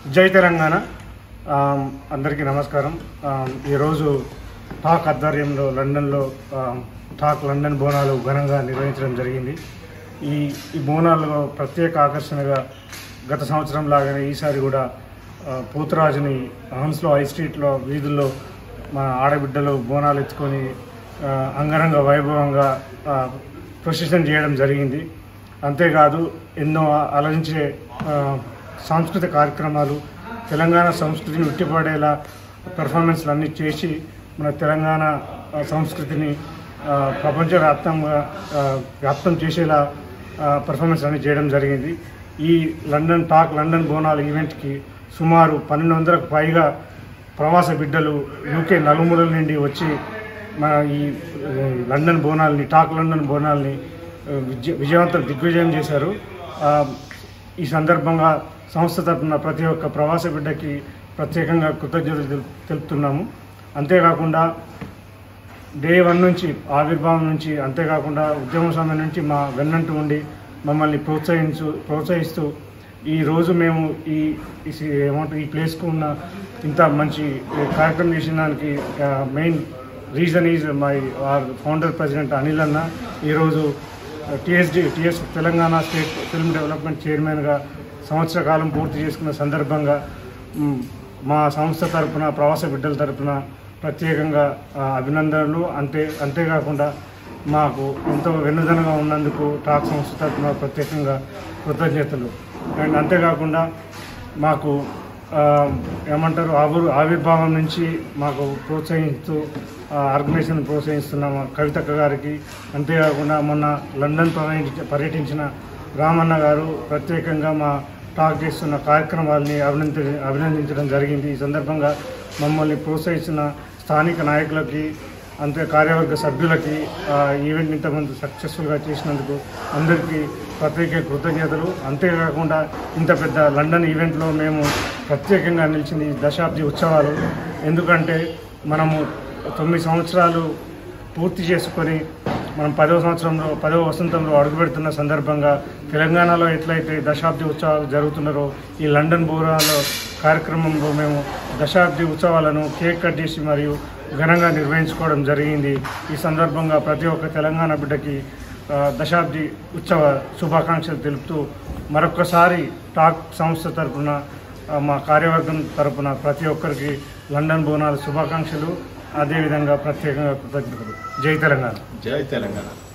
జై తెలంగాణ ఆమ్, అందరికీ నమస్కారం ఆమ్, ఈరోజు టాక్ ఆధ్వర్యంలో లండన్లో ఆమ్, టాక్ లండన్ బోనాలు ఘనంగా నిర్వహించడం జరిగింది ఈ ఈ బోనాల్లో ప్రత్యేక ఆకర్షణగా గత సంవత్సరం లాగానే ఈసారి కూడా ఆ, పోతురాజుని హన్స్లో హై స్ట్రీట్లో వీధుల్లో మా ఆడబిడ్డలు బోనాలు ఎత్తుకొని ఆ, అంగరంగ వైభవంగా ప్రొసెషన్ చేయడం జరిగింది అంతేకాదు ఎన్నో అలరించే ఆ, సాంస్కృతిక కార్యక్రమాలు తెలంగాణ సంస్కృతిని ఉట్టిపడేలా పెర్ఫార్మెన్స్లు అన్నీ చేసి మన తెలంగాణ ఆ, సంస్కృతిని ఆ, ప్రపంచవ్యాప్తంగా ఆ, వ్యాప్తం చేసేలా పెర్ఫార్మెన్స్ అన్ని చేయడం జరిగింది ఈ లండన్ టాక్ లండన్ బోనాలు ఈవెంట్కి సుమారు పన్నెండు వందలకు పైగా ప్రవాస బిడ్డలు యూకే నలుమూలల నుండి వచ్చి మన ఈ ఆ, లండన్ బోనాల్ని టాక్ లండన్ బోనాల్ని ఆ, విజయ విజయవంతం దిగ్విజయం చేశారు ఆ, ఈ సందర్భంగా సంస్థ తరఫున ప్రతి ఒక్క ప్రవాస బిడ్డకి ప్రత్యేకంగా కృతజ్ఞతలు తెలు- తెలుపుతున్నాము అంతేకాకుండా డే వన్ నుంచి ఆవిర్భావం నుంచి అంతేకాకుండా ఉద్యమ సమయం నుంచి మా వెన్నంటూ ఉండి మమ్మల్ని ప్రోత్సహించు ప్రోత్సహిస్తూ ఈ రోజు మేము ఈ ఈ సి- ఏమంటారు ఈ ప్లేస్కు ఉన్న ఇంత మంచి కార్యక్రమం చేసిన దానికి main reason is my or founder president Anil అన్న ఈరోజు TSD TS Telangana state film development చైర్మన్గా సంవత్సర కాలం పూర్తి చేసుకున్న సందర్భంగా మ్, మా సంస్థ తరపున ప్రవాస బిడ్డల తరపున ప్రత్యేకంగా ఆ, అభినందనలు అంతే అంతేకాకుండా మాకు ఎంతో వెన్నుదనగా ఉన్నందుకు టాక్ సంస్థ తరపున ప్రత్యేకంగా కృతజ్ఞతలు అండ్ అంతేకాకుండా మాకు ఆ, ఏమంటారు ఆవిర్ ఆవిర్భావం నుంచి మాకు ప్రోత్సహిస్తూ ఆర్గనైజేషన్ ప్రోత్సహిస్తున్న మా కవితక్క గారికి అంతేకాకుండా మొన్న లండన్ పర్యటి పర్యటించిన రామన్న గారు ప్రత్యేకంగా మా టాక్ చేస్తున్న కార్యక్రమాలని అభినంది అభినందించడం జరిగింది ఈ సందర్భంగా మమ్మల్ని ప్రోత్సహించిన స్థానిక నాయకులకి అంతే కార్యవర్గ సభ్యులకి ఆ, ఈవెంట్ ఇంతమంది సక్సెస్ఫుల్గా చేసినందుకు అందరికీ ప్రత్యేక కృతజ్ఞతలు అంతేకాకుండా ఇంత పెద్ద లండన్ ఈవెంట్లో మేము ప్రత్యేకంగా నిలిచింది ఈ దశాబ్ది ఉత్సవాలు ఎందుకంటే మనము తొమ్మిది సంవత్సరాలు పూర్తి చేసుకొని మనం పదవ సంవత్సరంలో పదవ వసంతంలో అడుగుపెడుతున్న సందర్భంగా తెలంగాణలో ఎట్లయితే దశాబ్ది ఉత్సవాలు జరుగుతున్నారో ఈ లండన్ బోరాలో కార్యక్రమంలో మేము దశాబ్ది ఉత్సవాలను కేక్ కట్ చేసి మరియు ఘనంగా నిర్వహించుకోవడం జరిగింది ఈ సందర్భంగా ప్రతి ఒక్క తెలంగాణ బిడ్డకి ఆ, దశాబ్ది ఉత్సవ శుభాకాంక్షలు తెలుపుతూ మరొకసారి టాక్ సంస్థ తరపున ఆ, మా కార్యవర్గం తరపున ప్రతి ఒక్కరికి లండన్ బోనాల శుభాకాంక్షలు అదేవిధంగా ప్రత్యేకంగా కృతజ్ఞతలు జై తెలంగాణ జై తెలంగాణ